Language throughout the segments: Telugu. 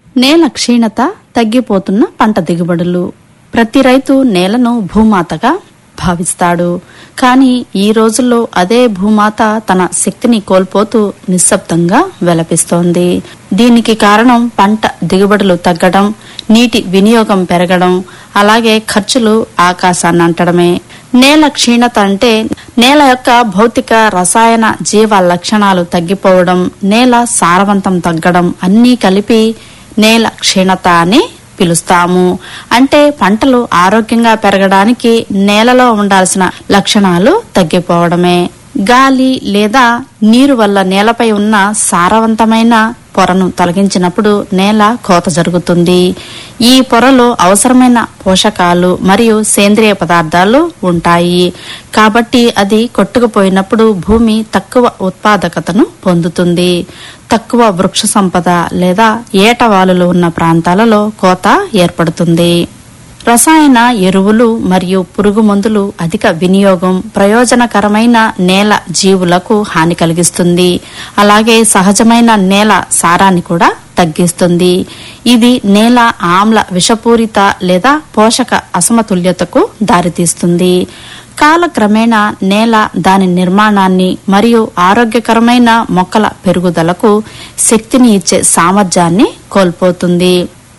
నేల క్షీణత తగ్గిపోతున్న పంట దిగుబడులు ప్రతి రైతు నేలను భూమాతగా భావిస్తాడు కానీ ఈ రోజుల్లో అదే భూమాత తన శక్తిని కోల్పోతూ నిశ్శబ్దంగా వెలపిస్తోంది దీనికి కారణం పంట దిగుబడులు తగ్గడం నీటి వినియోగం పెరగడం అలాగే ఖర్చులు ఆకాశాన్ని అంటడమే నేల క్షీణత అంటే నేల యొక్క భౌతిక రసాయన జీవ లక్షణాలు తగ్గిపోవడం నేల సారవంతం తగ్గడం అన్నీ కలిపి నేల క్షీణత అని పిలుస్తాము అంటే పంటలు ఆరోగ్యంగా పెరగడానికి నేలలో ఉండాల్సిన లక్షణాలు తగ్గిపోవడమే గాలి లేదా నీరు వల్ల నేలపై ఉన్న సారవంతమైన పొరను తొలగించినప్పుడు నేల కోత జరుగుతుంది ఈ పొరలో అవసరమైన పోషకాలు మరియు సేంద్రియ పదార్థాలు ఉంటాయి కాబట్టి అది కొట్టుకుపోయినప్పుడు భూమి తక్కువ ఉత్పాదకతను పొందుతుంది తక్కువ వృక్ష సంపద లేదా ఏటవాలులు ఉన్న ప్రాంతాలలో కోత ఏర్పడుతుంది రసాయన ఎరువులు మరియు పురుగు మందులు అధిక వినియోగం ప్రయోజనకరమైన నేల జీవులకు హాని కలిగిస్తుంది అలాగే సహజమైన నేల సారాన్ని కూడా తగ్గిస్తుంది ఇది నేల ఆమ్ల విషపూరిత లేదా పోషక అసమతుల్యతకు దారితీస్తుంది కాలక్రమేణా నేల దాని నిర్మాణాన్ని మరియు ఆరోగ్యకరమైన మొక్కల పెరుగుదలకు శక్తిని ఇచ్చే సామర్థ్యాన్ని కోల్పోతుంది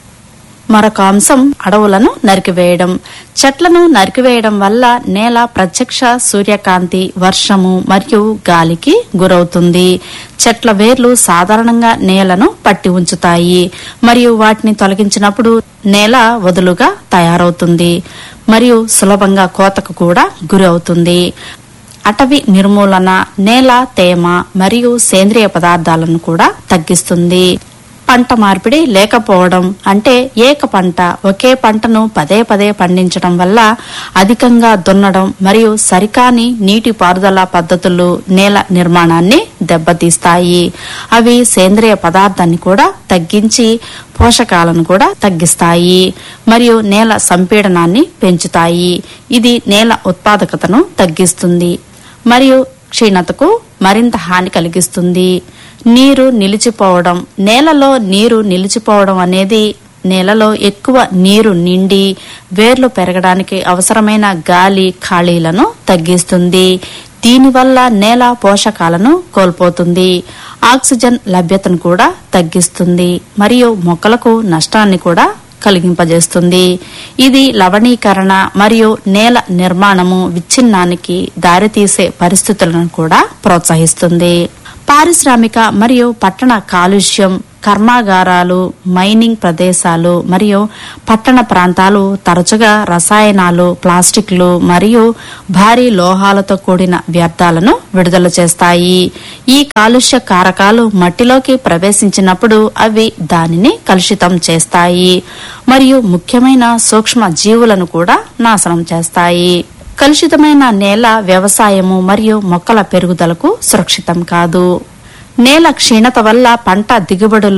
మరొక అంశం అడవులను నరికివేయడం చెట్లను నరికివేయడం వల్ల నేల ప్రత్యక్ష సూర్యకాంతి వర్షము మరియు గాలికి గురవుతుంది చెట్ల వేర్లు సాధారణంగా నేలను పట్టి ఉంచుతాయి మరియు వాటిని తొలగించినప్పుడు నేల వదులుగా తయారవుతుంది మరియు సులభంగా కోతకు కూడా గురి అవుతుంది అటవీ నిర్మూలన నేల తేమ మరియు సేంద్రియ పదార్థాలను కూడా తగ్గిస్తుంది పంట మార్పిడి లేకపోవడం అంటే ఏక పంట ఒకే పంటను పదే పదే పండించడం వల్ల అధికంగా దున్నడం మరియు సరికాని నీటి పారుదల పద్ధతులు నేల నిర్మాణాన్ని దెబ్బతీస్తాయి అవి సేంద్రియ పదార్థాన్ని కూడా తగ్గించి పోషకాలను కూడా తగ్గిస్తాయి మరియు నేల సంపీడనాన్ని పెంచుతాయి ఇది నేల ఉత్పాదకతను తగ్గిస్తుంది మరియు క్షీణతకు మరింత హాని కలిగిస్తుంది నీరు నిలిచిపోవడం నేలలో నీరు నిలిచిపోవడం అనేది నేలలో ఎక్కువ నీరు నిండి వేర్లు పెరగడానికి అవసరమైన గాలి ఖాళీలను తగ్గిస్తుంది దీనివల్ల నేల పోషకాలను కోల్పోతుంది ఆక్సిజన్ లభ్యతను కూడా తగ్గిస్తుంది మరియు మొక్కలకు నష్టాన్ని కూడా కలిగింపజేస్తుంది ఇది లవణీకరణ మరియు నేల నిర్మాణము విచ్ఛిన్నానికి దారితీసే పరిస్థితులను కూడా ప్రోత్సహిస్తుంది పారిశ్రామిక మరియు పట్టణ కాలుష్యం కర్మాగారాలు మైనింగ్ ప్రదేశాలు మరియు పట్టణ ప్రాంతాలు తరచుగా రసాయనాలు ప్లాస్టిక్లు మరియు భారీ లోహాలతో కూడిన వ్యర్థాలను విడుదల చేస్తాయి ఈ కాలుష్య కారకాలు మట్టిలోకి ప్రవేశించినప్పుడు అవి దానిని కలుషితం చేస్తాయి మరియు ముఖ్యమైన సూక్ష్మ జీవులను కూడా నాశనం చేస్తాయి కలుషితమైన నేల వ్యవసాయము మరియు మొక్కల పెరుగుదలకు సురక్షితం కాదు నేల క్షీణత వల్ల పంట దిగుబడుల్లో